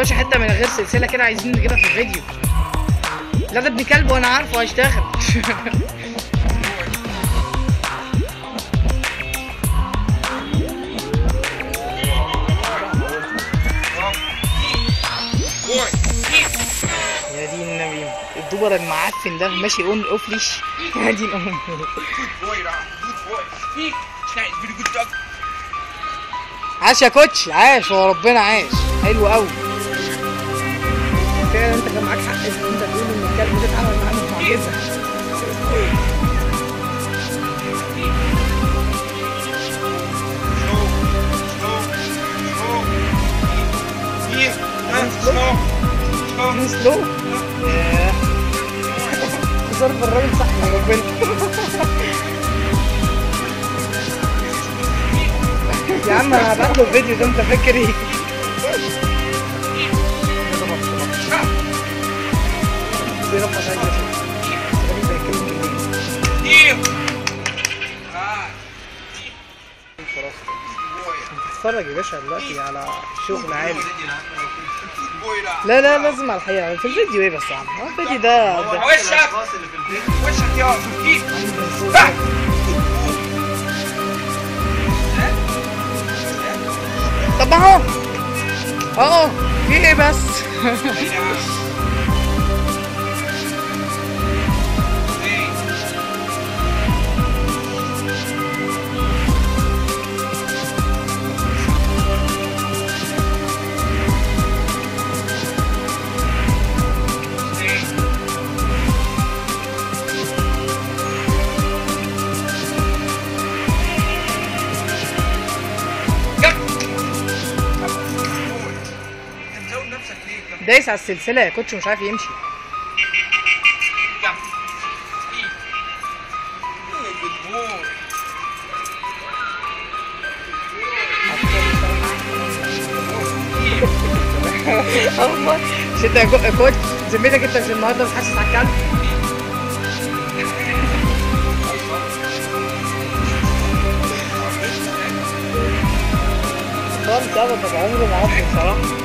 خش حته من غير سلسله كده عايزين نجيبها في الفيديو لا ده ابن كلب وانا عارفه هيشتغل يا دين النبي الدوبر المعفن ده ماشي اون اوفليش يا دين امي boy da. Good boy. Speak. Schnell, very good dog. عاش يا كوتش عاش وربنا عاش حلو قوي فعلا انت كان معاك حق ان انت تقول ان الكلب ده اتعمل معاه معجزه Slow. Slow. Slow. Here. Huh? Slow. Slow. سلو ياه. تصرف الراجل صح يا ربنا يا عم انا هبعت له الفيديو ده انت فاكر ايه بيرفع شعري كده. الراجل ده يتكلم بالليل. Here. Ah. خلاص Boy. اتفرج يا باشا دلوقتي على شغل عالي Good boy da. لا لا لازم على الحقيقة في الفيديو ايه بس يا عم هو الفيديو ده ده- وشك وشك يا كيف طب اهو اهو في ايه بس دايس على السلسلة يا كوتش مش عارف يمشي اه والله مش انت يا كو- يا كوتش ذمتك انت مش النهارده بتحسس على الكلب خالص ابدا عمره ما عمره بصراحه